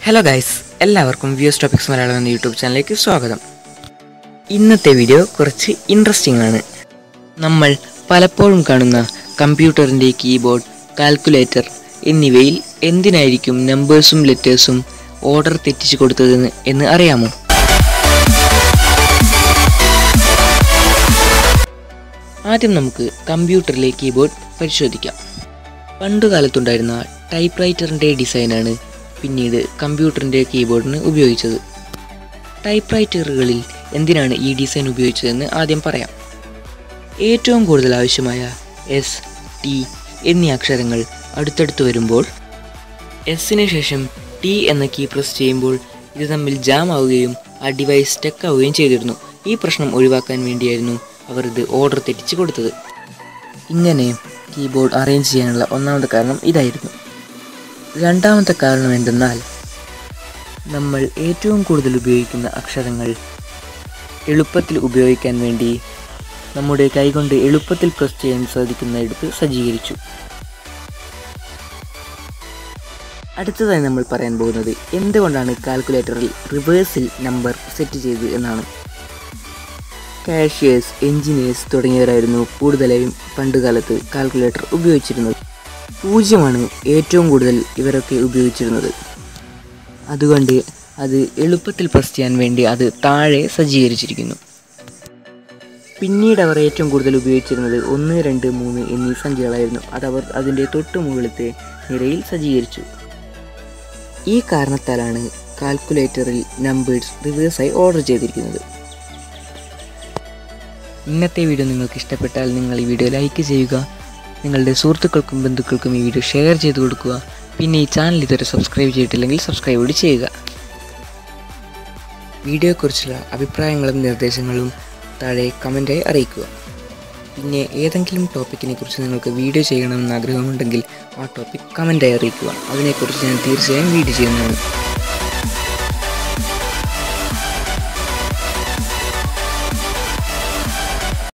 hello guys എല്ലാവർക്കും views topics Malayalam എന്ന YouTube ചാനലിലേക്ക് സ്വാഗതം ഇന്നത്തെ വീഡിയോ കുറച്ച് ഇൻട്രസ്റ്റിംഗ് ആണ് നമ്മൾ പലപ്പോഴും കാണുന്ന കമ്പ്യൂട്ടറിൻ്റെ കീബോർഡ് കാൽക്കുലേറ്റർ എന്നിവയിൽ എന്തിനായിരിക്കും നമ്പേഴ്സും ലെറ്റേഴ്സും ഓർഡർ തെറ്റിച്ചു കൊടുത്തതെന്ന് എന്ന് അറിയാമോ ആദ്യം നമുക്ക് കമ്പ്യൂട്ടറിലെ കീബോർഡ് പരിശോധിക്കാം പണ്ടുകാലത്തുണ്ടായിരുന്ന ടൈപ്പ് റൈറ്ററിൻ്റെ ഡിസൈനാണ് പിന്നീട് കമ്പ്യൂട്ടറിൻ്റെ കീബോർഡിന് ഉപയോഗിച്ചത് ടൈപ്പ് റൈറ്ററുകളിൽ എന്തിനാണ് ഈ ഡിസൈൻ ഉപയോഗിച്ചതെന്ന് ആദ്യം പറയാം ഏറ്റവും കൂടുതൽ ആവശ്യമായ എസ് ടി എന്നീ അക്ഷരങ്ങൾ അടുത്തടുത്ത് വരുമ്പോൾ എസിന് ശേഷം ടി എന്ന കീ പ്രസ് ചെയ്യുമ്പോൾ ഇത് തമ്മിൽ ജാം ആവുകയും ആ ഡിവൈസ് സ്റ്റക്ക് ആവുകയും ചെയ്തിരുന്നു ഈ പ്രശ്നം ഒഴിവാക്കാൻ വേണ്ടിയായിരുന്നു അവർ ഇത് ഓർഡർ തെറ്റിച്ച് കൊടുത്തത് ഇങ്ങനെ കീബോർഡ് അറേഞ്ച് ചെയ്യാനുള്ള ഒന്നാമത്തെ കാരണം ഇതായിരുന്നു രണ്ടാമത്തെ കാരണം എന്തെന്നാൽ നമ്മൾ ഏറ്റവും കൂടുതൽ ഉപയോഗിക്കുന്ന അക്ഷരങ്ങൾ എളുപ്പത്തിൽ ഉപയോഗിക്കാൻ വേണ്ടി നമ്മുടെ കൈകൊണ്ട് എളുപ്പത്തിൽ പ്രസ് ചെയ്യാൻ സാധിക്കുന്നിടത്ത് സജ്ജീകരിച്ചു അടുത്തതായി നമ്മൾ പറയാൻ പോകുന്നത് എന്തുകൊണ്ടാണ് കാൽക്കുലേറ്ററിൽ റിവേഴ്സിൽ നമ്പർ സെറ്റ് ചെയ്തത് എന്നാണ് കാഷ്യേഴ്സ് എഞ്ചിനീയേഴ്സ് തുടങ്ങിയവരായിരുന്നു കൂടുതലായും പണ്ടുകാലത്ത് കാൽക്കുലേറ്റർ ഉപയോഗിച്ചിരുന്നത് പൂജ്യമാണ് ഏറ്റവും കൂടുതൽ ഇവരൊക്കെ ഉപയോഗിച്ചിരുന്നത് അതുകൊണ്ട് അത് എളുപ്പത്തിൽ പ്രസ് ചെയ്യാൻ വേണ്ടി അത് താഴെ സജ്ജീകരിച്ചിരിക്കുന്നു പിന്നീട് അവർ ഏറ്റവും കൂടുതൽ ഉപയോഗിച്ചിരുന്നത് ഒന്ന് രണ്ട് മൂന്ന് എന്നീ സംഖ്യകളായിരുന്നു അതവർ അതിൻ്റെ തൊട്ട് മുകളിലത്തെ നിരയിൽ സജ്ജീകരിച്ചു ഈ കാരണത്താലാണ് കാൽക്കുലേറ്ററിൽ നമ്പേഴ്സ് റിവേഴ്സായി ഓർഡർ ചെയ്തിരിക്കുന്നത് ഇന്നത്തെ വീഡിയോ നിങ്ങൾക്ക് ഇഷ്ടപ്പെട്ടാൽ നിങ്ങൾ ഈ വീഡിയോ ലൈക്ക് ചെയ്യുക നിങ്ങളുടെ സുഹൃത്തുക്കൾക്കും ബന്ധുക്കൾക്കും ഈ വീഡിയോ ഷെയർ ചെയ്ത് കൊടുക്കുക പിന്നെ ഈ ചാനൽ ഇതുവരെ സബ്സ്ക്രൈബ് ചെയ്തിട്ടില്ലെങ്കിൽ സബ്സ്ക്രൈബ് കൂടി ചെയ്യുക വീഡിയോയെക്കുറിച്ചുള്ള അഭിപ്രായങ്ങളും നിർദ്ദേശങ്ങളും താഴെ കമൻറ്റായി അറിയിക്കുക പിന്നെ ഏതെങ്കിലും ടോപ്പിക്കിനെ കുറിച്ച് നിങ്ങൾക്ക് വീഡിയോ ചെയ്യണമെന്ന് ആഗ്രഹമുണ്ടെങ്കിൽ ആ ടോപ്പിക് കമൻറ്റായി അറിയിക്കുക അതിനെക്കുറിച്ച് ഞാൻ തീർച്ചയായും വീഡിയോ ചെയ്യുന്നതാണ്